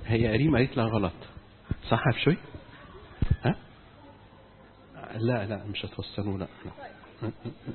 هي ريم قالت لها غلط صح يا بشوي ها لا لا مش هتوصلوا لا, لا.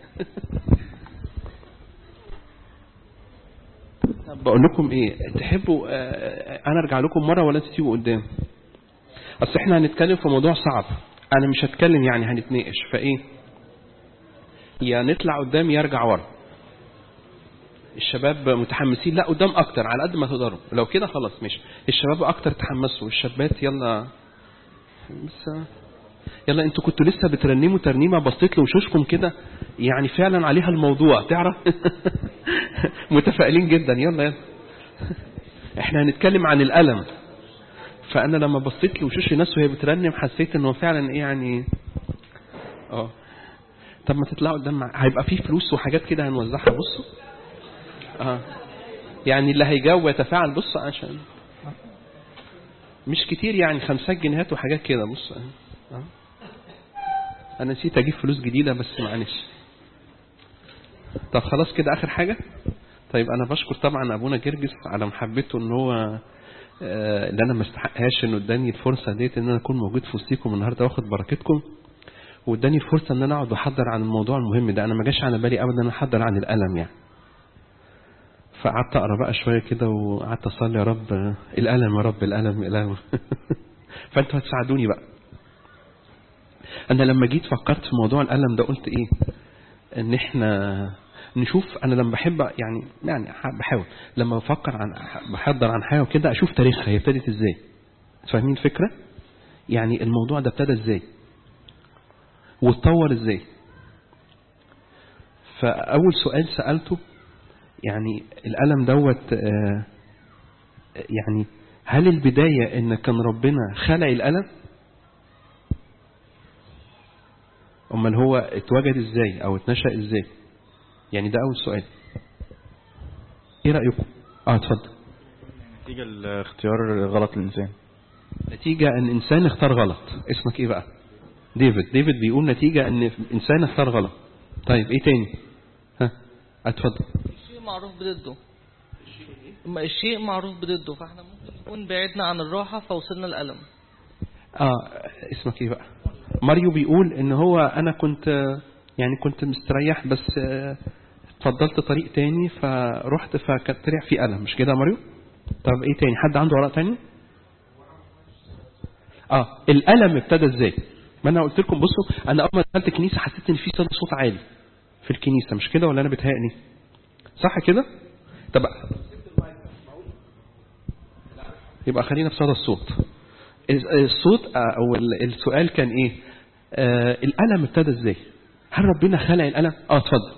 طب بقول لكم ايه تحبوا آه، انا ارجع لكم مره ولا انتوا تيجوا قدام اصل احنا هنتكلم في موضوع صعب انا مش هتكلم يعني هنتناقش فايه يا نطلع قدام يا ارجع ورا الشباب متحمسين لا قدام اكتر على قد ما تقدروا لو كده خلاص ماشي الشباب اكتر تحمسوا الشابات يلا بس يلا انتوا كنتوا لسه بترنموا ترنيمه بصيت لوشوشكم كده يعني فعلا عليها الموضوع تعرف متفائلين جدا يلا يلا احنا هنتكلم عن الالم فانا لما بصيت لوشوش الناس وهي بترنم حسيت انه فعلا ايه يعني اه طب ما تطلعوا قدام مع- هيبقى فيه فلوس وحاجات كده هنوزعها بصوا اه يعني اللي هيجاوب ويتفاعل بص عشان مش كتير يعني خمسات جنيهات وحاجات كده بص اه انا نسيت اجيب فلوس جديده بس معلش طب خلاص كده اخر حاجه طيب انا بشكر طبعا ابونا جرجس على محبته ان هو آه، اللي انا ما استحقهاش انه اداني الفرصه ديت ان انا اكون موجود في وسطيكم النهارده واخد بركتكم واداني الفرصه ان انا اقعد احضر عن الموضوع المهم ده انا ما جاش على بالي ابدا ان احضر عن الالم يعني فقعدت اقرا بقى شويه كده وقعدت اصلي يا رب آه، الالم يا رب الالم الالم فانتوا هتساعدوني بقى انا لما جيت فكرت في موضوع الالم ده قلت ايه ان احنا نشوف انا لما بحب يعني يعني ح- بحاول لما بفكر عن بحضر عن حاجه وكده اشوف تاريخها هي ابتدت ازاي فاهمين الفكره يعني الموضوع ده ابتدى ازاي واتطور ازاي فاول سؤال سالته يعني الالم دوت آه، يعني هل البدايه ان كان ربنا خلق الالم امال هو اتوجد ازاي او اتنشأ ازاي يعني ده اول سؤال ايه رايكم اه اتفضل نتيجة لاختيار غلط الإنسان نتيجه ان انسان اختار غلط اسمك ايه بقى ديفيد ديفيد بيقول نتيجه ان انسان اختار غلط طيب ايه تاني ها اتفضل الشيء معروف بضده ما الشيء معروف بضده فاحنا ممكن نكون بعدنا عن الراحة فوصلنا الألم اه اسمك ايه بقى ماريو بيقول ان هو انا كنت آه، يعني كنت مستريح بس آه، اتفضلت طريق تاني فرحت فكانت طلع في الم مش كده يا ماريو طب ايه تاني حد عنده اراء تاني اه الالم ابتدى ازاي ما انا قلت لكم بصوا انا اول ما دخلت الكنيسه حسيت ان في صوت صوت عالي في الكنيسه مش كده ولا انا بتهيألي صح كده طب يبقى خلينا في صدى الصوت الصوت او ال- السؤال كان ايه آه الالم ابتدى ازاي هل ربنا خلق الالم اه اتفضل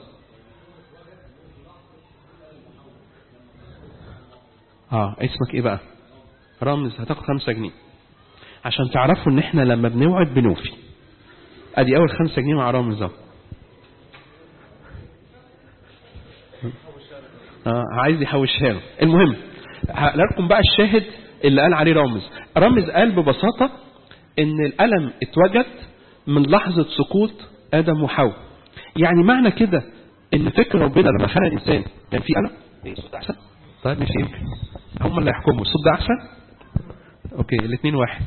اه اسمك ايه بقى رامز هتاخد خمسة جنيه عشان تعرفوا ان احنا لما بنوعد بنوفي ادي اول خمسة جنيه مع رامز اهو آه عايز يحوشها له المهم هقول لكم بقى الشاهد اللي قال عليه رامز رامز قال ببساطة ان الألم اتوجد من لحظة سقوط آدم وحواء يعني معنى كده ان فكر ربنا لما خلق الإنسان كان في ألم ايه الصوت أحسن طيب مش يمكن هم اللي يحكموا الصوت ده أحسن اوكي الاثنين واحد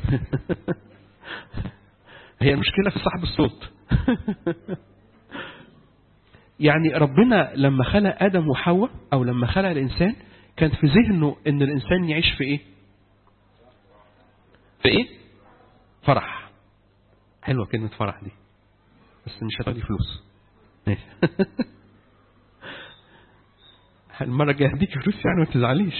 هي المشكلة في صاحب الصوت يعني ربنا لما خلق آدم وحواء أو لما خلق الإنسان كان في ذهنه إن الإنسان يعيش في إيه؟ في إيه؟ فرح حلوة كلمة فرح دي بس مش هتاخدي فلوس ماشي المرة الجاية هديك فلوس يعني ما تزعليش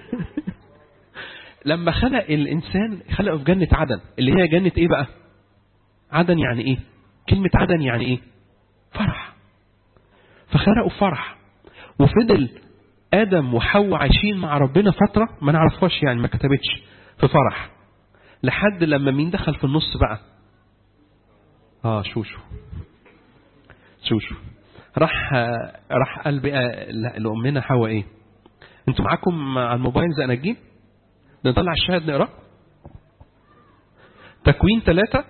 لما خلق الإنسان خلقه في جنة عدن اللي هي جنة إيه بقى؟ عدن يعني إيه؟ كلمة عدن يعني إيه؟ فرح فخلقوا فرح وفضل آدم وحواء عايشين مع ربنا فترة ما نعرفهاش يعني ما كتبتش في فرح لحد لما مين دخل في النص بقى اه شوشو شوشو راح راح قال بقى ل- لأمنا حواء ايه انتوا معاكم على الموبايل زي نجيب نطلع الشاهد نقراه تكوين ثلاثة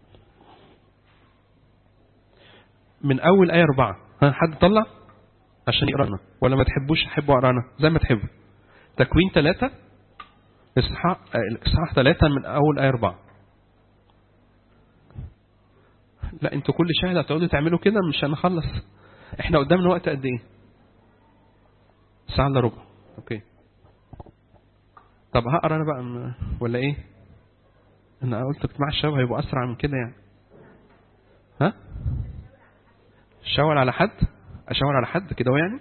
من أول آية أربعة ها حد طلع عشان يقرانا ولا ما تحبوش تحبوا أقرانا زي ما تحبوا تكوين ثلاثة إصحاح إصحاح ثلاثة من أول آية أربعة لا انتوا كل شهر هتقعدوا تعملوا كده مش هنخلص احنا قدامنا وقت قد ايه ساعة الا ربع اوكي طب هقرا انا بقى م- ولا ايه انا قلت اجتماع الشباب هيبقوا اسرع من كده يعني ها شاور على حد اشاور على حد كده هو يعني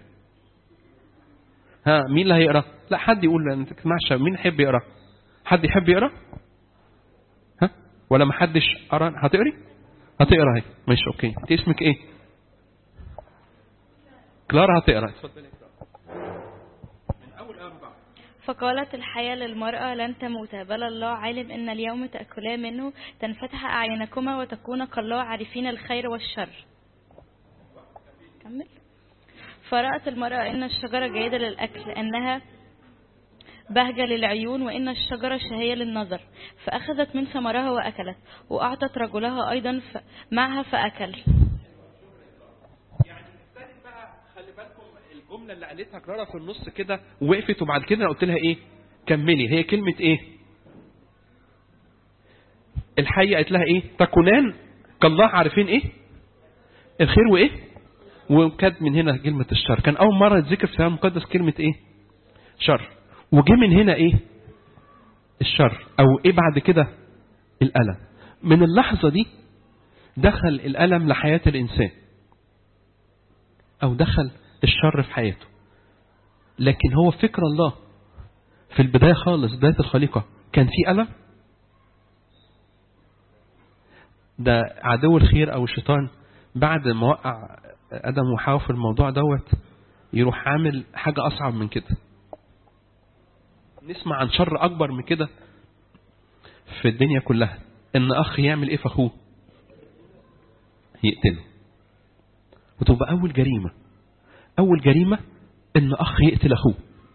ها مين اللي هيقرا لا حد يقول انت اجتماع الشباب مين يحب يقرا حد يحب يقرا ها ولا ما حدش قرا هتقري هتقرا اهي ماشي اوكي انت اسمك ايه كلارا هتقرا اتفضلي فقالت الحياة للمرأة لن تموتا بل الله عالم إن اليوم تأكلا منه تنفتح أعينكما وتكون كالله عارفين الخير والشر كمل فرأت المرأة إن الشجرة جيدة للأكل لأنها بهجة للعيون وإن الشجرة شهية للنظر فأخذت من ثمرها وأكلت وأعطت رجلها أيضا ف... معها فأكل خلي بالكم الجمله اللي قالتها كلارا في النص كده وقفت وبعد كده أنا قلت لها ايه كملي هي كلمه ايه الحقيقه قالت لها ايه تكونان كالله عارفين ايه الخير وايه وكانت من هنا كلمه الشر كان اول مره تذكر في الكتاب المقدس كلمه ايه شر وجه من هنا ايه الشر او ايه بعد كده الالم من اللحظه دي دخل الالم لحياه الانسان أو دخل الشر في حياته لكن هو فكر الله في البداية خالص بداية الخليقة كان في ألم ده عدو الخير أو الشيطان بعد ما وقع آدم وحواء في الموضوع دوت يروح عامل حاجة أصعب من كده نسمع عن شر أكبر من كده في الدنيا كلها إن أخ يعمل إيه في أخوه يقتله وتبقى أول جريمة أول جريمة إن أخ يقتل أخوه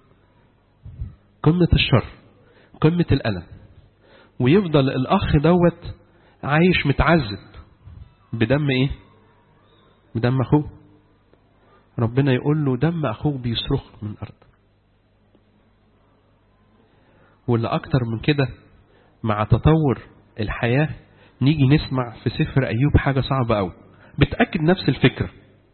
قمة الشر قمة الألم ويفضل الأخ دوت عايش متعذب بدم إيه بدم أخوه ربنا يقول له دم أخوك بيصرخ من الأرض واللي أكتر من كده مع تطور الحياة نيجي نسمع في سفر أيوب حاجة صعبة أوي بتأكد نفس الفكرة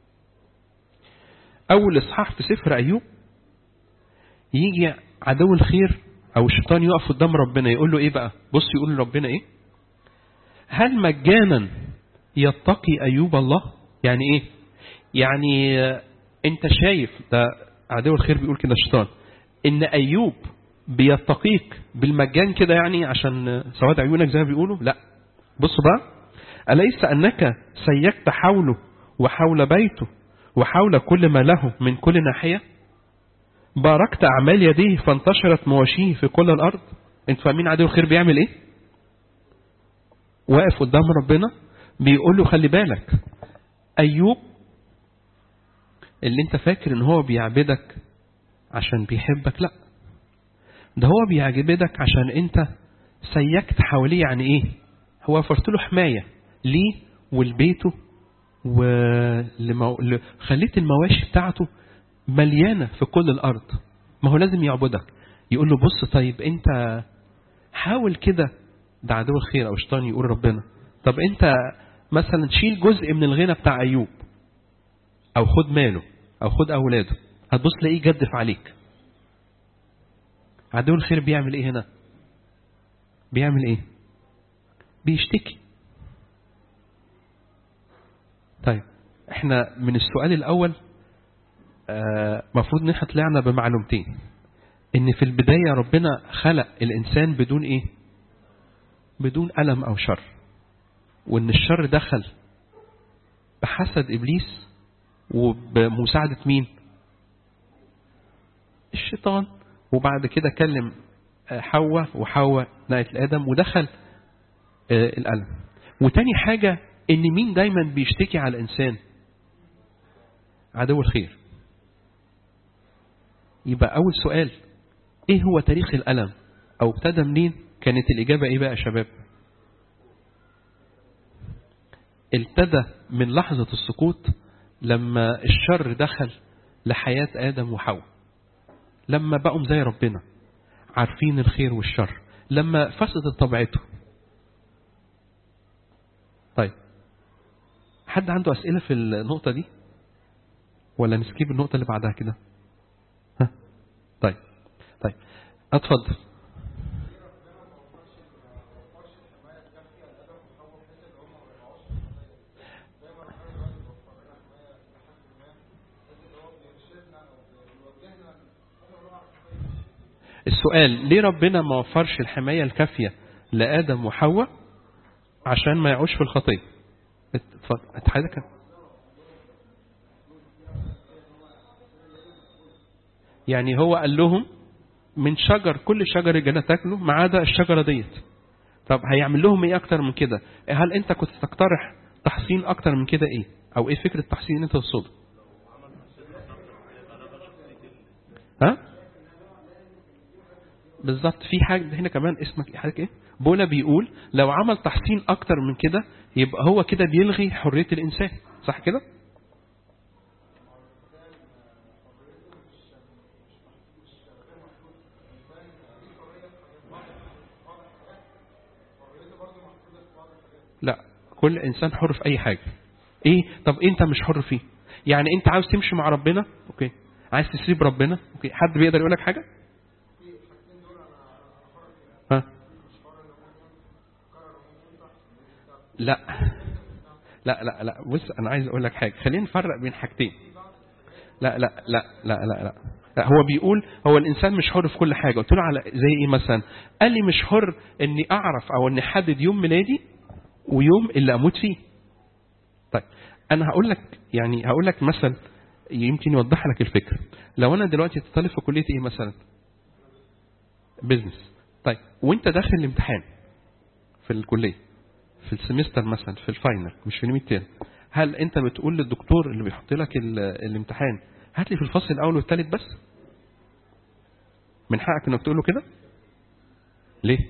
أول إصحاح في سفر أيوب يجي عدو الخير أو الشيطان يقف قدام ربنا يقول له إيه بقى بص يقول لربنا إيه هل مجانا يتقي أيوب الله يعني إيه يعني آه، أنت شايف ده عدو الخير بيقول كده الشيطان إن أيوب بيتقيك بالمجان كده يعني عشان آه، سواد عيونك زي ما بيقولوا لا بصوا بقى أليس أنك سيكت حوله وحول بيته وحول كل ما له من كل ناحية باركت أعمال يديه فانتشرت مواشيه في كل الأرض انتوا فاهمين عدو الخير بيعمل ايه واقف قدام ربنا بيقول له خلي بالك أيوب اللي انت فاكر ان هو بيعبدك عشان بيحبك لا ده هو بيعبدك عشان انت سيكت حواليه يعني ايه هو وفرت له حماية ليه ولبيته ولمو... ل... خليت المواشي بتاعته مليانة في كل الأرض ما هو لازم يعبدك يقول له بص طيب انت حاول كده ده عدو الخير او الشيطان يقول ربنا طب انت مثلا شيل جزء من الغنى بتاع ايوب او خد ماله او خد اولاده هتبص تلاقيه يجدف عليك عدو الخير بيعمل ايه هنا بيعمل ايه بيشتكي طيب احنا من السؤال الاول مفروض ان احنا طلعنا بمعلومتين ان في البداية ربنا خلق الانسان بدون ايه بدون ألم او شر وان الشر دخل بحسد ابليس وبمساعدة مين الشيطان وبعد كده كلم حواء وحواء نقت لآدم ودخل الألم وتاني حاجة ان مين دايما بيشتكي على الانسان عدو الخير يبقى اول سؤال ايه هو تاريخ الالم او ابتدى منين كانت الاجابة ايه بقى يا شباب ابتدى من لحظة السقوط لما الشر دخل لحياة ادم وحواء لما بقوا زي ربنا عارفين الخير والشر لما فسدت طبيعته طيب حد عنده أسئلة في النقطة دي ولا نسكيب النقطة اللي بعدها كده ها طيب طيب اتفضل السؤال ليه ربنا ما وفرش الحماية الكافية لآدم وحواء عشان ما يعوش في الخطية اتفضل حضرتك يعني هو قال لهم من شجر كل شجر الجنة تاكلوا ما عدا الشجرة ديت طب هيعمل لهم ايه اكتر من كده هل انت كنت تقترح تحصين اكتر من كده ايه او ايه فكرة التحصين اللي انت تقصده ها بالظبط في حاجة هنا كمان اسمك حضرتك ايه بولا بيقول لو عمل تحصين اكتر من كده يبقى هو كده بيلغي حرية الانسان صح كده لا كل انسان حر في اي حاجة ايه طب انت مش حر فيه يعني انت عاوز تمشي مع ربنا اوكي عايز تسيب ربنا اوكي حد بيقدر يقول لك حاجه ها لا لا لا لا بص انا عايز اقول لك حاجه خلينا نفرق بين حاجتين لا لا لا لا لا لا لا هو بيقول هو الانسان مش حر في كل حاجه قلت له على زي ايه مثلا قال لي مش حر اني اعرف او اني احدد يوم ميلادي ويوم اللي اموت فيه طيب انا هقول لك يعني هقول لك مثل يمكن يوضح لك الفكره لو انا دلوقتي طالب في كليه ايه مثلا بزنس طيب وانت داخل الامتحان في الكليه في السمستر مثلا في الفاينل مش في الميد تيرم هل انت بتقول للدكتور اللي بيحط لك الامتحان هات لي في الفصل الاول والثالث بس من حقك انك تقول له كده ليه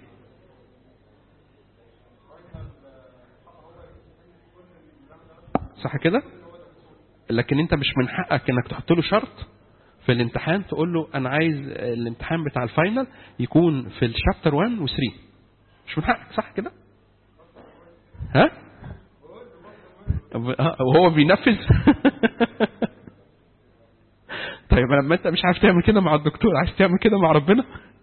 صح كده لكن انت مش من حقك انك تحط له شرط في الامتحان تقول له انا عايز الامتحان بتاع الفاينل يكون في الشابتر 1 و3 مش من حقك صح كده ها وهو بينفذ طيب لما انت مش عارف تعمل كده مع الدكتور عايز تعمل كده مع ربنا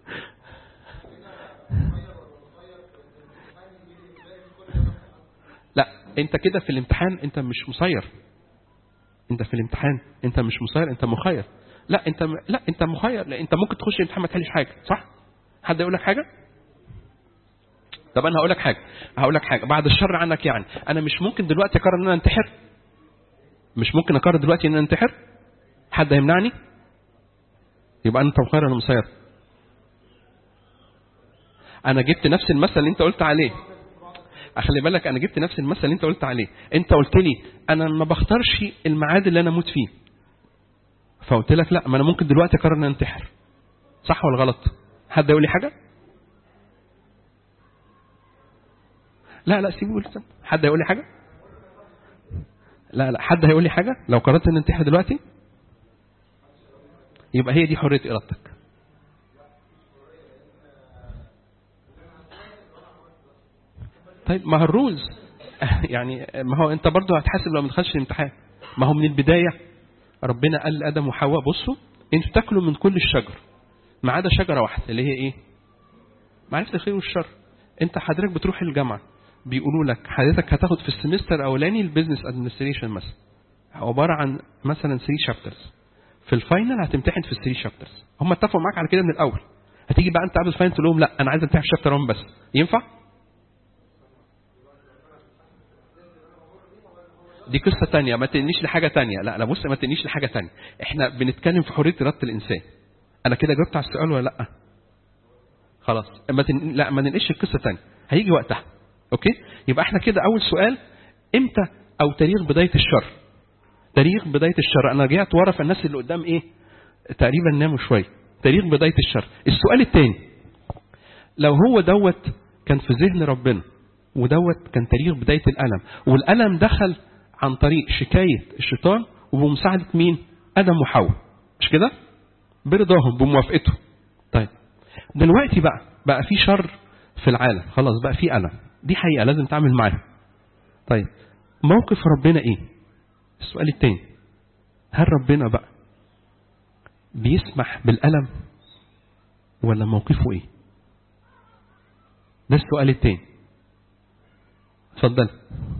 لا انت كده في الامتحان انت مش مسير انت في الامتحان انت مش مسير انت مخير لا انت م... لا انت مخير لا انت ممكن تخش الامتحان ما تحلش حاجه صح حد يقول لك حاجه طب انا هقول لك حاجه هقول لك حاجه بعد الشر عنك يعني انا مش ممكن دلوقتي اقرر ان انا انتحر مش ممكن اقرر دلوقتي ان انا انتحر حد هيمنعني يبقى انت مخير ولا مسير انا جبت نفس المثل اللي انت قلت عليه خلي بالك انا جبت نفس المثل اللي انت قلت عليه انت قلت لي انا ما بختارش الميعاد اللي انا اموت فيه فقلت لك لا ما انا ممكن دلوقتي اقرر ان انتحر صح ولا غلط حد يقول لي حاجه لا لا سيبه يقول حد هيقول لي حاجه لا لا حد هيقول لي حاجه لو قررت ان انتحر دلوقتي يبقى هي دي حريه ارادتك طيب ما هو الرولز يعني ما هو انت برضه هتحاسب لو ما دخلتش الامتحان ما هو من البدايه ربنا قال لادم وحواء بصوا انتوا تاكلوا من كل الشجر ما عدا شجره واحده اللي هي ايه؟ معرفه الخير والشر انت حضرتك بتروح الجامعه بيقولوا لك حضرتك هتاخد في السمستر الاولاني البيزنس ادمنستريشن مثلا عباره عن مثلا 3 شابترز في الفاينل هتمتحن في 3 شابترز هم اتفقوا معاك على كده من الاول هتيجي بقى انت قبل الفاينل تقول لهم لا انا عايز امتحن في شابتر 1 بس ينفع؟ دي قصة تانية ما تنيش لحاجة تانية لا لا بص ما تنيش لحاجة تانية احنا بنتكلم في حرية إرادة الإنسان أنا كده جاوبت على السؤال ولا لا خلاص ما تن... لا ما ننقلش القصة تانية هيجي وقتها أوكي يبقى احنا كده أول سؤال إمتى أو تاريخ بداية الشر تاريخ بداية الشر أنا رجعت ورا في الناس اللي قدام إيه تقريبا ناموا شوية تاريخ بداية الشر السؤال الثاني لو هو دوت كان في ذهن ربنا ودوت كان تاريخ بداية الألم والألم دخل عن طريق شكاية الشيطان وبمساعدة مين؟ آدم وحواء مش كده؟ برضاهم بموافقته طيب دلوقتي بقى بقى في شر في العالم خلاص بقى في ألم دي حقيقة لازم تعمل معاها طيب موقف ربنا ايه السؤال التاني هل ربنا بقى بيسمح بالألم ولا موقفه ايه ده السؤال التاني اتفضل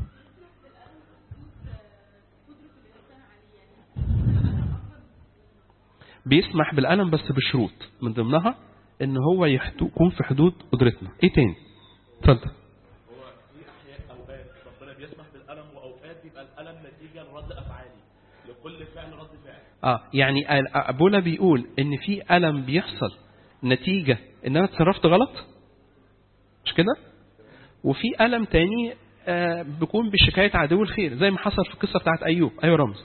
بيسمح بالألم بس بشروط من ضمنها ان هو يحدو- يكون في حدود قدرتنا ايه تاني اتفضل اوقات ربنا بيسمح بالالم واوقات بيبقى الالم نتيجه لرد افعالي لكل فعل رد فعل اه يعني ال- ابونا بيقول ان في الم بيحصل نتيجه ان انا اتصرفت غلط مش كده وفي الم تاني آه بيكون بشكايه عدو الخير زي ما حصل في القصه بتاعت ايوب ايوه رمز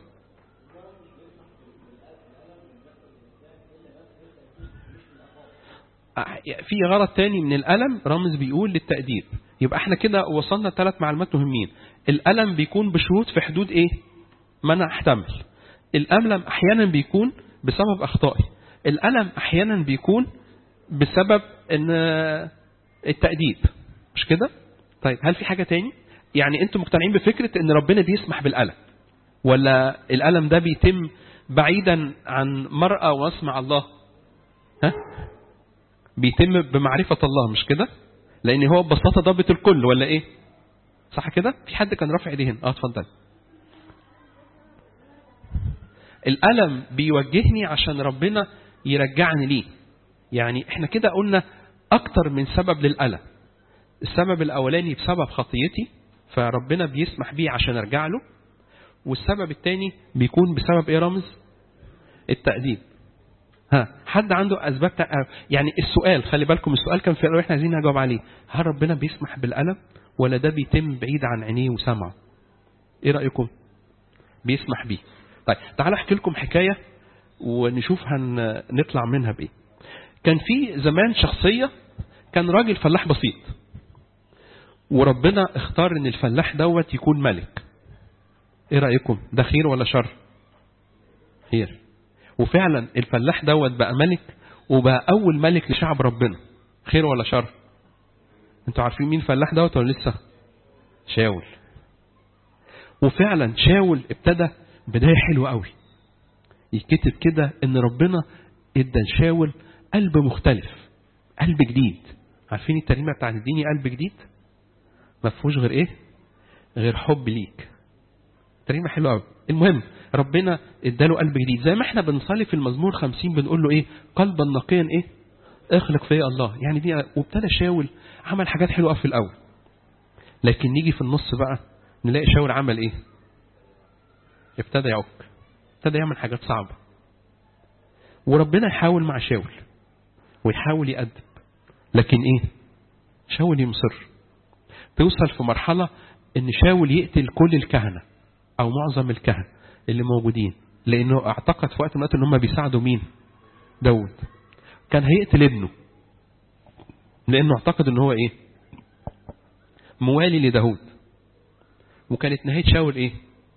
آه، في غرض تاني من الألم رامز بيقول للتأديب يبقى احنا كده وصلنا ثلاث معلومات مهمين الألم بيكون بشروط في حدود ايه ما انا احتمل الألم احيانا بيكون بسبب اخطائي الألم احيانا بيكون بسبب ان التأديب مش كده طيب هل في حاجة تاني يعني انتم مقتنعين بفكرة ان ربنا بيسمح بالألم ولا الألم ده بيتم بعيدا عن مرأة واسمع الله ها بيتم بمعرفة الله مش كده لان هو ببساطة ضابط الكل ولا ايه صح كده في حد كان رافع ايديه هنا اه اتفضل الألم بيوجهني عشان ربنا يرجعني ليه يعني احنا كده قلنا اكتر من سبب للألم السبب الاولاني بسبب خطيتي فربنا بيسمح بيه عشان ارجع له والسبب الثاني بيكون بسبب ايه رمز التأديب ها حد عنده اسباب تع... يعني السؤال خلي بالكم السؤال كان في احنا عايزين نجاوب عليه هل ربنا بيسمح بالالم ولا ده بيتم بعيد عن عينيه وسمعه ايه رايكم بيسمح بيه طيب تعالوا احكي لكم حكايه ونشوف هنطلع منها بايه كان في زمان شخصيه كان راجل فلاح بسيط وربنا اختار ان الفلاح دوت يكون ملك ايه رايكم ده خير ولا شر خير وفعلا الفلاح دوت بقى ملك وبقى اول ملك لشعب ربنا خير ولا شر انتوا عارفين مين الفلاح دوت ولا لسه شاول وفعلا شاول ابتدى بدايه حلوه قوي يتكتب كده ان ربنا ادى لشاول قلب مختلف قلب جديد عارفين الترنيمه بتاعت اديني قلب جديد ما فيهوش غير ايه غير حب ليك ترنيمه حلوه قوي المهم ربنا اداله قلب جديد زي ما احنا بنصلي في المزمور 50 بنقول له ايه قلبا نقيا ايه اخلق فيا الله يعني دي وابتدى شاول عمل حاجات حلوه في الاول لكن نيجي في النص بقى نلاقي شاول عمل ايه ابتدى يعك ابتدى يعمل حاجات صعبه وربنا يحاول مع شاول ويحاول يأدب لكن ايه شاول يمصر توصل في مرحلة ان شاول يقتل كل الكهنة او معظم الكهنة اللي موجودين لانه اعتقد في وقت من الوقت ان هم بيساعدوا مين داود كان هيقتل ابنه لانه اعتقد ان هو ايه موالي لداود وكانت نهاية شاول ايه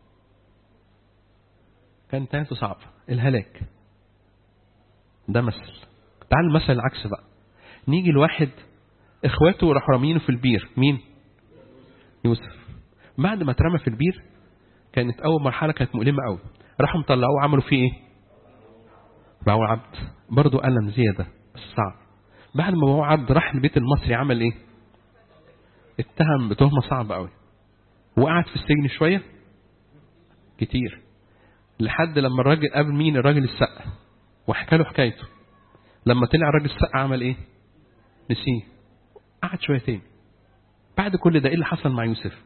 كانت نهايته صعبة الهلاك ده مثل تعال المثل العكس بقى نيجي لواحد اخواته راحوا رامينه في البير مين يوسف بعد ما اترمى في البير كانت اول مرحله كانت مؤلمه قوي راحوا مطلعوه عملوا فيه ايه باعوا عبد برضه الم زياده بس صعب بعد ما باعوا عبد راح البيت المصري عمل ايه اتهم بتهمه صعبه قوي وقعد في السجن شويه كتير لحد لما الراجل قابل مين الراجل السقا وحكى له حكايته لما طلع الراجل السقا عمل ايه نسيه قعد شويه تاني بعد كل ده ايه اللي حصل مع يوسف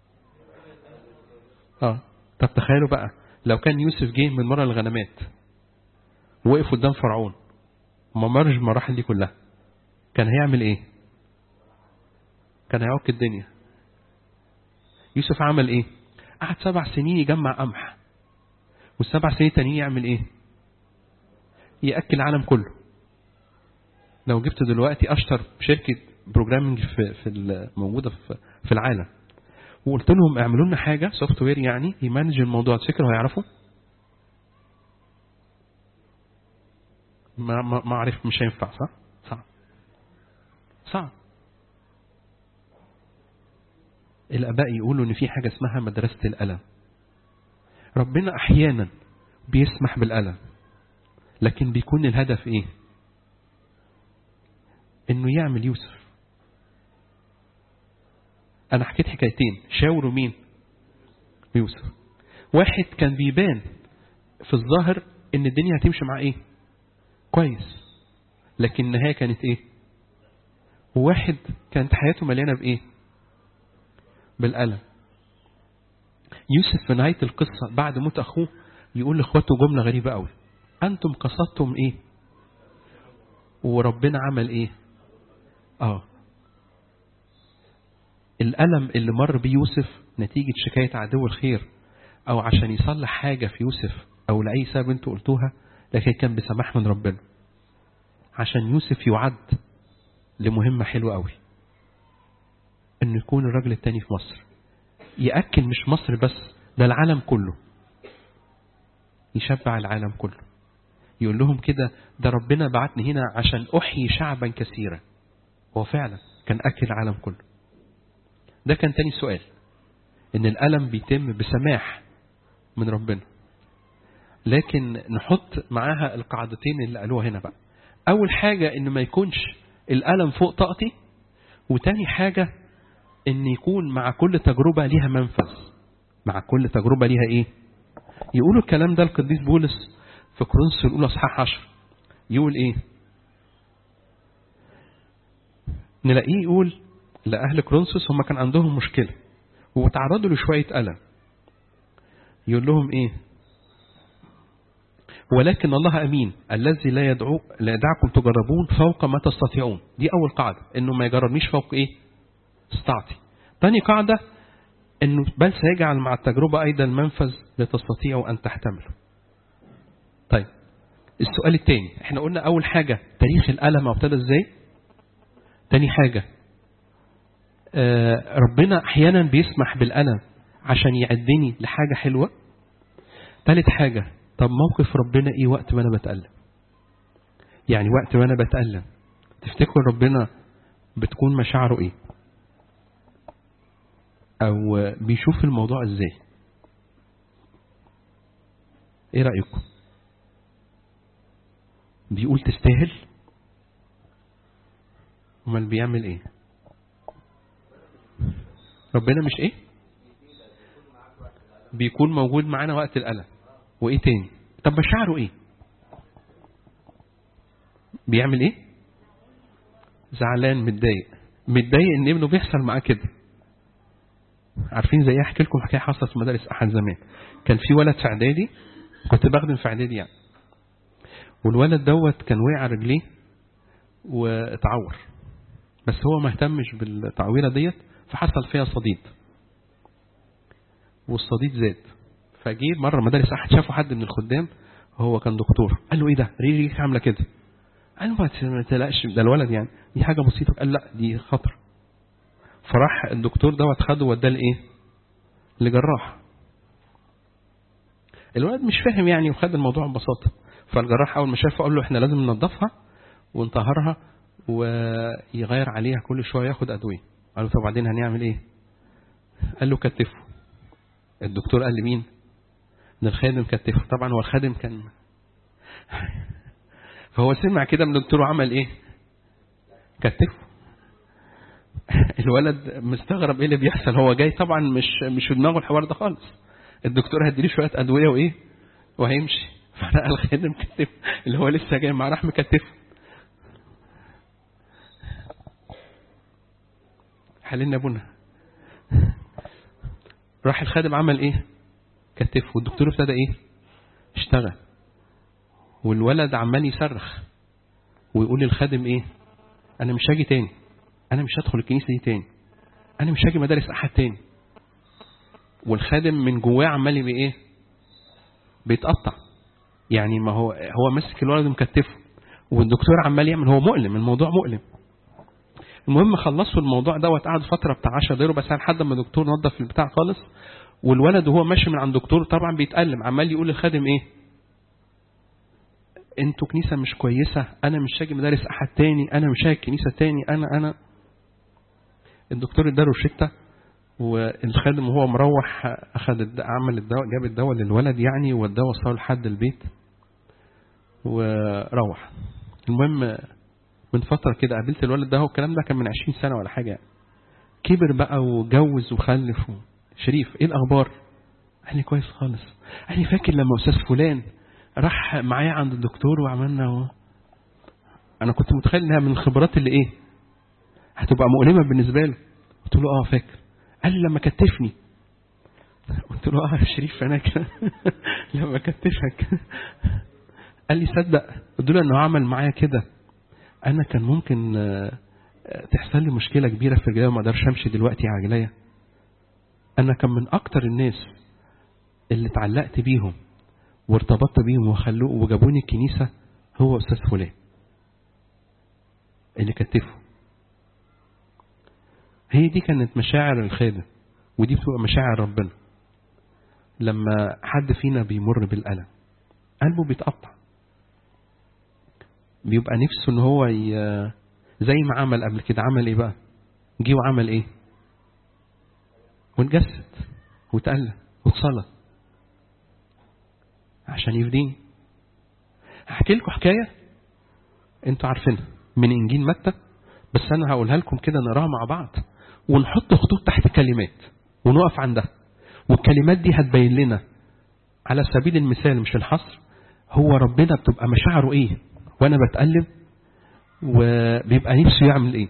اه طب تخيلوا بقى لو كان يوسف جه من مرة الغنمات وقف قدام فرعون وما مرش المراحل دي كلها كان هيعمل ايه كان هيعك الدنيا يوسف عمل ايه قعد سبع سنين يجمع قمح والسبع سنين تانيين يعمل ايه يأكل العالم كله لو جبت دلوقتي اشطر شركة بروجرامنج في في موجودة في في العالم وقلت لهم اعملوا لنا حاجة سوفت وير يعني يمانج الموضوع تفتكروا هيعرفوا؟ ما ما ما عرف مش هينفع صح؟ صح صعب الآباء يقولوا إن في حاجة اسمها مدرسة الألم ربنا أحيانا بيسمح بالألم لكن بيكون الهدف إيه إنه يعمل يوسف أنا حكيت حكايتين شاوروا مين يوسف واحد كان بيبان في الظاهر إن الدنيا هتمشي مع إيه كويس لكن النهاية كانت إيه وواحد كانت حياته مليانة بإيه بالألم يوسف في نهاية القصة بعد موت أخوه يقول لإخواته جملة غريبة قوي أنتم قصدتم إيه وربنا عمل إيه آه الألم اللي مر بيه يوسف نتيجة شكاية عدو الخير أو عشان يصلح حاجة في يوسف أو لأي سبب أنتوا قلتوها لكن كان بسماح من ربنا عشان يوسف يعد لمهمة حلوة قوي انه يكون الراجل التاني في مصر يأكل مش مصر بس ده العالم كله يشبع العالم كله يقول لهم كده ده ربنا بعتني هنا عشان أحيي شعبا كثيرا هو فعلا كان أكل العالم كله ده كان تاني سؤال ان الألم بيتم بسماح من ربنا لكن نحط معاها القاعدتين اللي قالوها هنا بقى أول حاجة إن ما يكونش الألم فوق طاقتي وتاني حاجة إن يكون مع كل تجربة ليها منفذ مع كل تجربة ليها إيه يقولوا الكلام ده القديس بولس في كورنثوس الأولى أصحاح 10 يقول إيه نلاقيه يقول لأهل كورنثوس هم كان عندهم مشكلة وتعرضوا لشوية ألم يقول لهم إيه ولكن الله أمين الذي لا يدعو لا يدعكم تجربون فوق ما تستطيعون دي أول قاعدة إنه ما يجربنيش فوق إيه استطاعتي تاني قاعدة إنه بل سيجعل مع التجربة أيضا منفذ لتستطيعوا أن تحتملوا طيب السؤال الثاني احنا قلنا أول حاجة تاريخ الألم ابتدى إزاي تاني حاجة آه ربنا أحيانا بيسمح بالألم عشان يعدني لحاجة حلوة ثالث حاجة طب موقف ربنا ايه وقت ما انا بتألم يعني وقت ما انا بتألم تفتكروا ربنا بتكون مشاعره ايه او بيشوف الموضوع ازاي ايه رأيكم بيقول تستاهل امال بيعمل ايه ربنا مش ايه بيكون موجود معانا وقت الألم وايه تاني طب مشاعره ايه بيعمل ايه زعلان متضايق متضايق ان ابنه بيحصل معاه كده عارفين زي احكي لكم حكايه حصلت في مدارس احد زمان كان في ولد في اعدادي كنت بخدم في اعدادي يعني والولد دوت كان وقع رجليه واتعور بس هو ما اهتمش بالتعويره ديت فحصل فيها صديد والصديد زاد فجه مره مدارس احد شافوا حد من الخدام هو كان دكتور قال له ايه ده رجليك عامله كده قال له ما تقلقش ده الولد يعني دي حاجه بسيطه قال لا دي خطر فراح الدكتور دوت خده وداه لايه لجراح الولد مش فاهم يعني وخد الموضوع ببساطه فالجراح اول ما شافه قال له احنا لازم ننضفها ونطهرها ويغير عليها كل شويه ياخد ادويه قال له طب بعدين هنعمل ايه قال له كتفه الدكتور قال لمين ان الخادم كتفه طبعا هو الخادم كان فهو سمع كده من الدكتور وعمل ايه كتفه الولد مستغرب ايه اللي بيحصل هو جاي طبعا مش مش في دماغه الحوار ده خالص الدكتور هديله شويه ادويه وايه وهيمشي فلقى الخادم كتف اللي هو لسه جاي معاه راح مكتفه حللنا ابونا راح الخادم عمل ايه كتفه والدكتور ابتدى ايه اشتغل والولد عمال يصرخ ويقول للخادم ايه انا مش هاجي تاني انا مش هدخل الكنيسه دي تاني انا مش هاجي مدارس احد تاني والخادم من جواه عمال يبقى ايه بيتقطع يعني ما هو هو ماسك الولد مكتفه والدكتور عمال يعمل هو مؤلم الموضوع مؤلم المهم خلصوا الموضوع دوت قعد فتره بتاع 10 دقايق بس لحد ما الدكتور نظف البتاع خالص والولد وهو ماشي من عند الدكتور طبعا بيتألم عمال يقول للخادم ايه انتوا كنيسة مش كويسة انا مش هاجي مدارس احد تاني انا مش هاجي كنيسة تاني انا انا الدكتور اداله روشته والخادم وهو مروح اخذ الدواء عمل الدواء جاب الدواء للولد يعني والدواء وصله لحد البيت وروح المهم من فترة كده قابلت الولد ده هو الكلام ده كان من 20 سنة ولا حاجة كبر بقى وجوز وخلف و... شريف ايه الاخبار قال لي كويس خالص قال لي فاكر لما استاذ فلان راح معايا عند الدكتور وعملنا و... انا كنت متخيل انها من الخبرات اللي ايه هتبقى مؤلمة بالنسبة له قلت له اه فاكر قال لي لما كتفني قلت له اه يا شريف انا كده لما كتفك قال لي صدق قلت له انه عمل معايا كده انا كان ممكن آه، آه، تحصل لي مشكله كبيره في رجلي وما اقدرش امشي دلوقتي على رجليا انا كان من اكتر الناس اللي اتعلقت بيهم وارتبطت بيهم وخلوه وجابوني الكنيسه هو استاذ فلان اللي كتفه هي دي كانت مشاعر الخادم ودي بتبقى مشاعر ربنا لما حد فينا بيمر بالألم قلبه بيتقطع بيبقى نفسه ان هو ي... زي ما عمل قبل كده عمل ايه بقى جه وعمل ايه واتجسد واتألم واتصلى عشان يفديني هحكي لكم حكاية انتوا عارفينها من انجيل متى بس انا هقولها لكم كده نقراها مع بعض ونحط خطوط تحت كلمات ونقف عندها والكلمات دي هتبين لنا على سبيل المثال مش الحصر هو ربنا بتبقى مشاعره ايه وانا بتألم وبيبقى نفسه يعمل ايه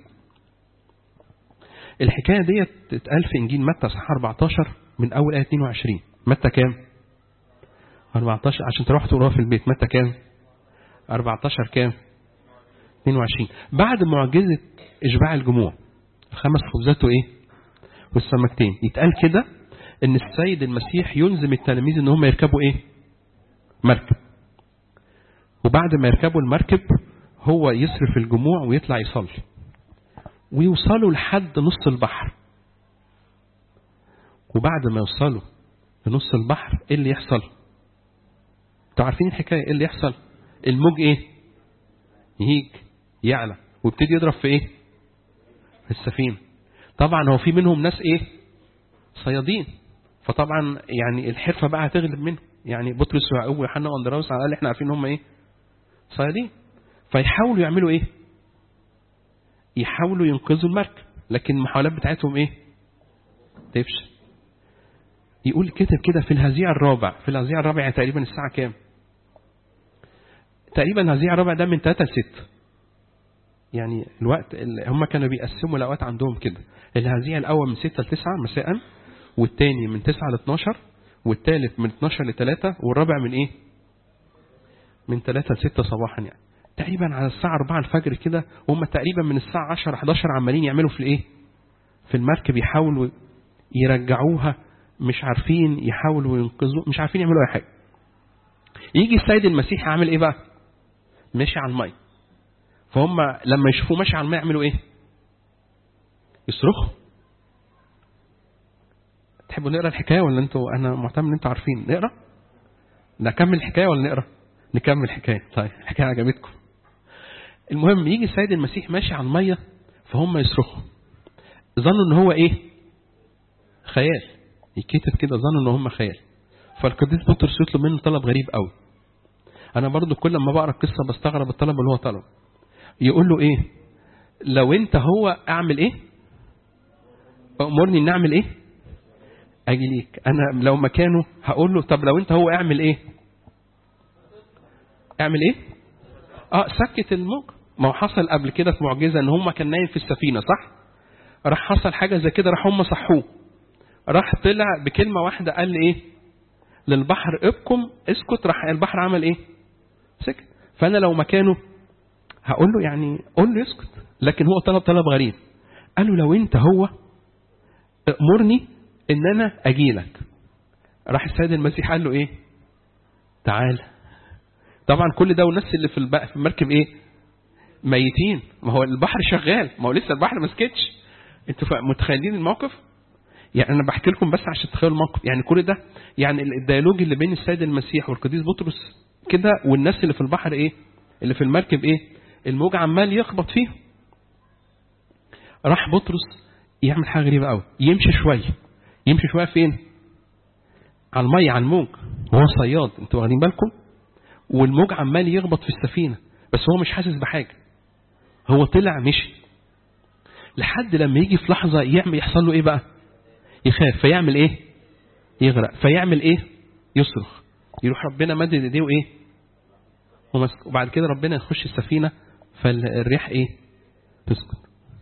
الحكاية ديت تتقال في انجيل متى صح 14 من اول آية 22 متى كام 14 عشان تروحوا تقراها في البيت متى كام 14 كام 22 بعد معجزة اشباع الجموع الخمس خبزات وايه والسمكتين يتقال كده ان السيد المسيح يلزم التلاميذ ان هم يركبوا ايه مركب وبعد ما يركبوا المركب هو يصرف الجموع ويطلع يصلي ويوصلوا لحد نص البحر وبعد ما يوصلوا لنص البحر ايه اللي يحصل انتوا عارفين الحكايه ايه اللي يحصل الموج ايه يهيج يعلى ويبتدي يضرب في ايه في السفينه طبعا هو في منهم ناس ايه صيادين فطبعا يعني الحرفه بقى هتغلب منهم يعني بطرس ويعقوب ويوحنا واندراوس على الاقل احنا عارفين هم ايه صيادين فيحاولوا يعملوا ايه يحاولوا ينقذوا المركب لكن المحاولات بتاعتهم ايه تفشل يقول كتب كده في الهزيع الرابع في الهزيع الرابع يعني تقريبا الساعة كام تقريبا الهزيع الرابع ده من 3 ل 6 يعني الوقت اللي هم كانوا بيقسموا الاوقات عندهم كده الهزيع الاول من 6 ل 9 مساء والتاني من 9 ل 12 والتالت من 12 ل 3 والرابع من ايه من 3 ل 6 صباحا يعني تقريبا على الساعة 4 الفجر كده وهم تقريبا من الساعة 10 11 عمالين يعملوا في الايه في المركب يحاولوا يرجعوها مش عارفين يحاولوا ينقذوا مش عارفين يعملوا اي حاجه يجي السيد المسيح عامل ايه بقى ماشي على الميه فهم لما يشوفوه ماشي على الميه يعملوا ايه يصرخوا تحبوا نقرا الحكايه ولا انتوا انا معتمد ان انتوا عارفين نقرا نكمل الحكايه ولا نقرا نكمل الحكايه طيب الحكايه عجبتكم المهم يجي السيد المسيح ماشي على الميه فهم يصرخوا ظنوا ان هو ايه خيال يتكتب كده ظنوا ان هم خيال فالقديس بطرس يطلب منه طلب غريب قوي انا برضو كل ما بقرا القصه بستغرب الطلب اللي هو طلب يقول له ايه لو انت هو اعمل ايه امرني ان اعمل ايه اجي ليك انا لو مكانه هقول له طب لو انت هو اعمل ايه اعمل ايه اه سكت الموج ما هو حصل قبل كده في معجزه ان هم كان نايم في السفينه صح راح حصل حاجه زي كده راح هم صحوه راح طلع بكلمه واحده قال لي ايه للبحر ابكم اسكت راح البحر عمل ايه سكت فانا لو مكانه هقول له يعني قول له يسكت لكن هو طلب طلب غريب قال له لو انت هو امرني ان انا اجي لك راح السيد المسيح قال له ايه تعال طبعا كل ده والناس اللي في الب- في المركب ايه ميتين ما هو البحر شغال ما هو لسه البحر ما سكتش انتوا فا- متخيلين الموقف يعني انا بحكي لكم بس عشان تتخيلوا الموقف يعني كل ده يعني ال- الديالوج اللي بين السيد المسيح والقديس بطرس كده والناس اللي في البحر ايه اللي في المركب ايه الموج عمال يخبط فيهم راح بطرس يعمل حاجة غريبة قوي يمشي شوية يمشي شوية فين على المية على الموج وهو صياد انتوا واخدين بالكم والموج عمال يخبط في السفينة بس هو مش حاسس بحاجة هو طلع مشي لحد لما يجي في لحظة يعمل يحصل له ايه بقى يخاف فيعمل ايه يغرق فيعمل ايه يصرخ يروح ربنا مدد ايديه وايه ومسك وبعد كده ربنا يخش السفينة فالريح ايه تسكت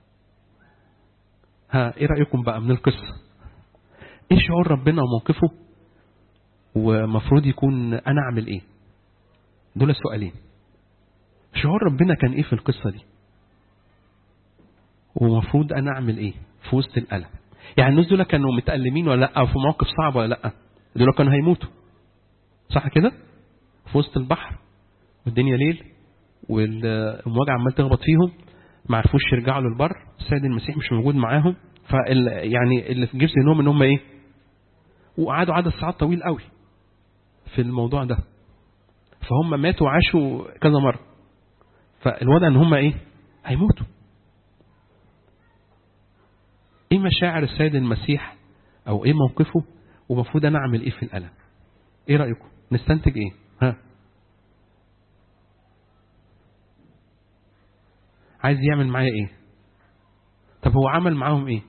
ها ايه رأيكم بقى من القصة ايه شعور ربنا وموقفه ومفروض يكون انا اعمل ايه دول سؤالين شعور ربنا كان ايه في القصة دي ومفروض انا اعمل ايه في وسط الالم يعني الناس دول كانوا متألمين ولا لا او في موقف صعب ولا لا دول كانوا هيموتوا صح كده في وسط البحر والدنيا ليل والامواج عمال تخبط فيهم ما عرفوش يرجعوا للبر السيد المسيح مش موجود معاهم فال يعني اللي في جيب ذهنهم ان هم ايه وقعدوا عدد ساعات طويل قوي في الموضوع ده فهم ماتوا وعاشوا كذا مره فالوضع ان هم ايه هيموتوا ايه مشاعر السيد المسيح او ايه موقفه ومفروض انا اعمل ايه في الالم ايه رايكم نستنتج ايه ها عايز يعمل معايا ايه طب هو عمل معاهم ايه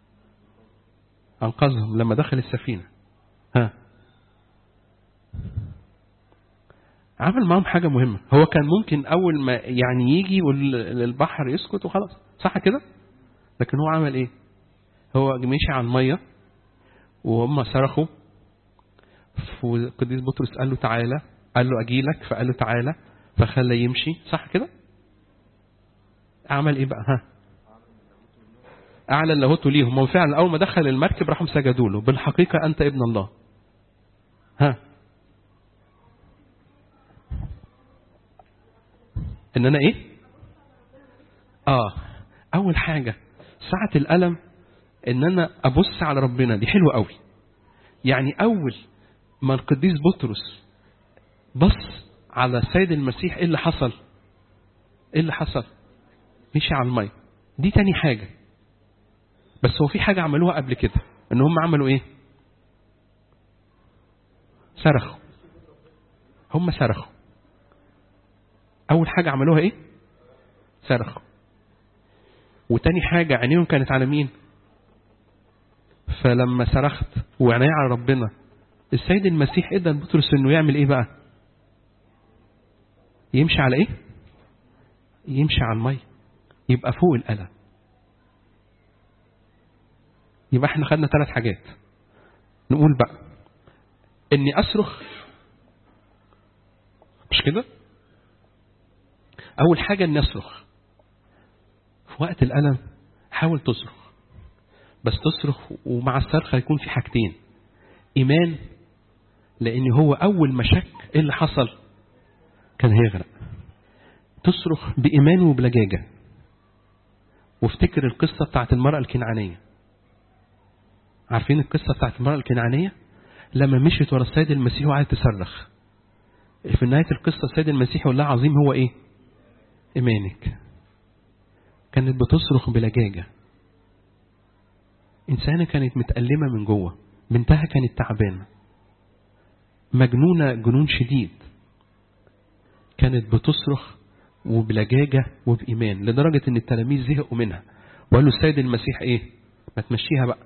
انقذهم لما دخل السفينه ها عمل معاهم حاجه مهمه هو كان ممكن اول ما يعني يجي يقول للبحر يسكت وخلاص صح كده لكن هو عمل ايه هو مشي على الميه وهم صرخوا والقديس بطرس قال له تعالى قال له اجيلك فقال له تعالى فخلى يمشي صح كده عمل ايه بقى ها اعلن لاهوته ليهم هو فعلا اول ما دخل المركب راحوا سجدوا له بالحقيقه انت ابن الله ها ان انا ايه اه اول حاجه ساعه الالم ان انا ابص على ربنا دي حلوه قوي يعني اول ما القديس بطرس بص على السيد المسيح ايه اللي حصل ايه اللي حصل مشي على الميه دي تاني حاجه بس هو في حاجه عملوها قبل كده ان هم عملوا ايه صرخوا هم صرخوا اول حاجه عملوها ايه صرخوا وتاني حاجه عينيهم كانت على مين فلما صرخت وعيني على ربنا السيد المسيح ادى لبطرس انه يعمل ايه بقى يمشي على ايه يمشي على الميه يبقى فوق الالم يبقى احنا خدنا ثلاث حاجات نقول بقى اني اصرخ مش كده اول حاجه اني اصرخ في وقت الالم حاول تصرخ بس تصرخ ومع الصرخه يكون في حاجتين ايمان لان هو اول ما شك ايه اللي حصل كان هيغرق تصرخ بايمان وبلجاجه وافتكر القصه بتاعت المراه الكنعانيه عارفين القصه بتاعت المراه الكنعانيه لما مشيت ورا السيد المسيح وقعدت تصرخ في نهايه القصه السيد المسيح يقول لها عظيم هو ايه ايمانك كانت بتصرخ بلجاجه إنسانة كانت متألمة من جوه بنتها كانت تعبانة مجنونة جنون شديد كانت بتصرخ وبلجاجة وبإيمان لدرجة إن التلاميذ زهقوا منها وقالوا السيد المسيح إيه ما تمشيها بقى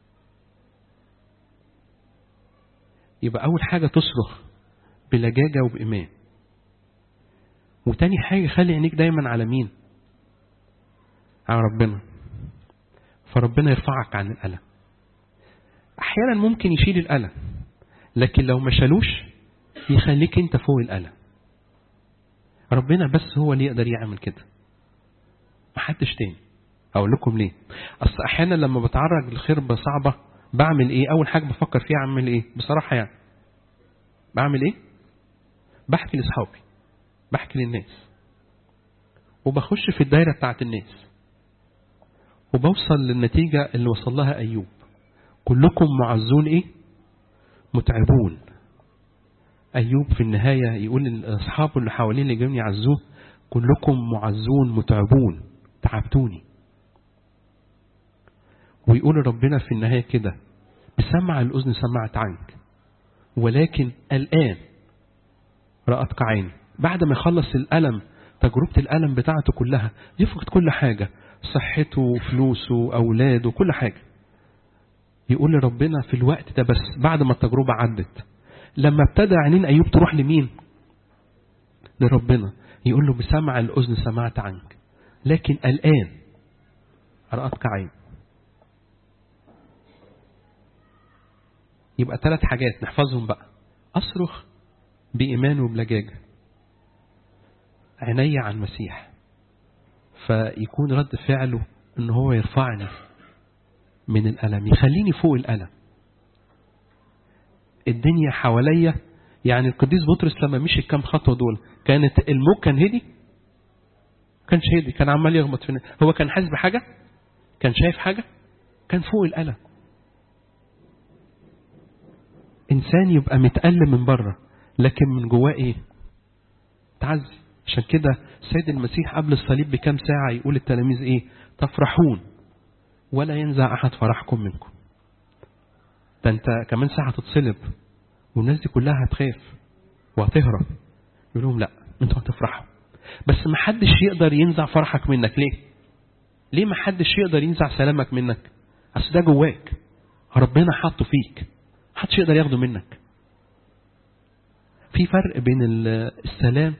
يبقى أول حاجة تصرخ بلجاجة وبإيمان وتاني حاجة خلي عينيك دايما على مين على ربنا فربنا يرفعك عن الألم أحيانا ممكن يشيل الألم لكن لو ما شالوش يخليك أنت فوق الألم ربنا بس هو اللي يقدر يعمل كده محدش تاني أقول لكم ليه أصل أحيانا لما بتعرض لخربة صعبة بعمل إيه أول حاجة بفكر فيها أعمل إيه بصراحة يعني بعمل إيه بحكي لأصحابي بحكي للناس وبخش في الدايرة بتاعت الناس وبوصل للنتيجة اللي وصل لها أيوب كلكم معزون إيه متعبون أيوب في النهاية يقول لأصحابه اللي حوالين اللي جايين يعزوه كلكم معزون متعبون تعبتوني ويقول ربنا في النهاية كده بسمع الأذن سمعت عنك ولكن الآن رأتك عيني بعد ما يخلص الألم تجربة الألم بتاعته كلها يفقد كل حاجة صحته فلوسه أولاده كل حاجة يقول لربنا في الوقت ده بس بعد ما التجربة عدت لما ابتدى عينين أيوب تروح لمين لربنا يقول له بسمع الأذن سمعت عنك لكن الآن رأتك عين يبقى ثلاث حاجات نحفظهم بقى أصرخ بإيمان وبلجاجة عيني عن المسيح فيكون رد فعله ان هو يرفعني من الألم يخليني فوق الألم الدنيا حواليا يعني القديس بطرس لما مشي كام خطوة دول كانت الموج كان هدي كانش هدي كان عمال يخبط في هو كان حاسس بحاجة كان شايف حاجة كان فوق الألم إنسان يبقى متألم من بره لكن من جواه إيه تعزي عشان كده سيد المسيح قبل الصليب بكام ساعة يقول التلاميذ إيه تفرحون ولا ينزع أحد فرحكم منكم ده أنت كمان ساعة تتصلب والناس دي كلها هتخاف وهتهرب يقول لهم لا انتوا هتفرحوا بس ما حدش يقدر ينزع فرحك منك ليه ليه ما حدش يقدر ينزع سلامك منك اصل ده جواك ربنا حاطه فيك محدش يقدر ياخده منك في فرق بين السلام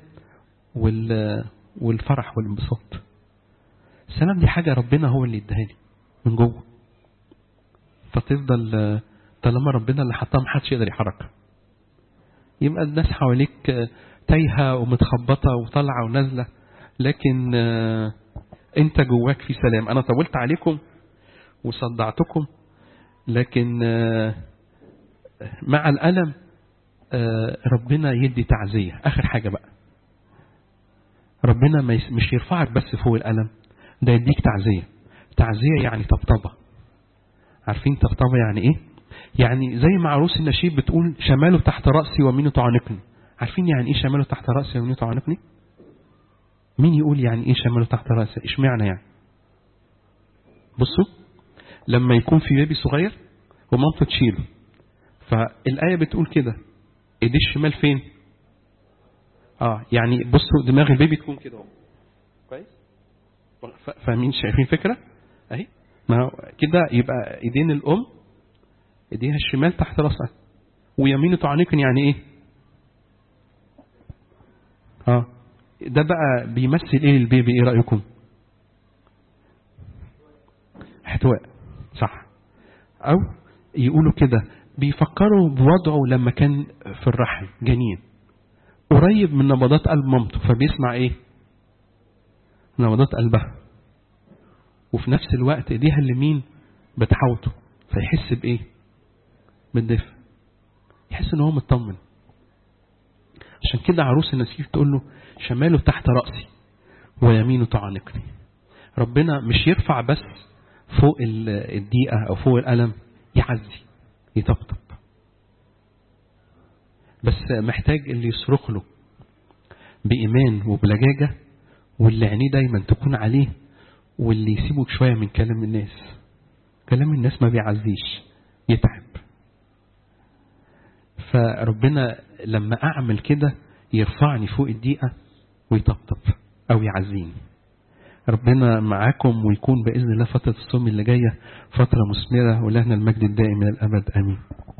والفرح والانبساط السلام دي حاجة ربنا هو اللي ادهاني من جوه فتفضل طالما ربنا اللي حطها محدش يقدر يحركها يبقى الناس حواليك تايهة ومتخبطة وطالعة ونازلة لكن انت جواك في سلام انا طولت عليكم وصدعتكم لكن مع الألم ربنا يدي تعزية آخر حاجة بقى ربنا مش يرفعك بس فوق الألم ده يديك تعزية تعزية يعني طبطبة عارفين طبطبة يعني ايه يعني زي ما عروس النشيد بتقول شماله تحت رأسي ومينه تعانقني عارفين يعني ايه شماله تحت رأسي ومينه تعانقني مين يقول يعني ايه شماله تحت رأسي ايش معنى يعني بصوا لما يكون في بيبي صغير ومامته تشيله فالآية بتقول كده ايديه الشمال فين اه يعني بصوا دماغ البيبي تكون كده اهو كويس فاهمين شايفين فكرة اهي ما هو كده يبقى ايدين الام ايديها الشمال تحت راسها ويمينه تعانقني يعني ايه اه ده بقى بيمثل ايه للبيبي ايه رأيكم احتواء صح او يقولوا كده بيفكروا بوضعه لما كان في الرحم جنين قريب من نبضات قلب مامته فبيسمع ايه نبضات قلبها وفي نفس الوقت ايديها اليمين بتحوطه فيحس بايه بالدفء يحس ان هو مطمن عشان كده عروس النسيف تقول له شماله تحت رأسي ويمينه تعانقني ربنا مش يرفع بس فوق الضيقة او فوق الألم يعزي يطبطب بس محتاج اللي يصرخ له بإيمان وبلجاجة واللي عينيه دايما تكون عليه واللي يسيبه شوية من كلام الناس كلام الناس ما بيعزيش يتعب فربنا لما أعمل كده يرفعني فوق الدقيقة ويطبطب أو يعزيني ربنا معاكم ويكون بإذن الله فترة الصوم اللي جاية فترة مثمرة ولهنا المجد الدائم إلى الأبد آمين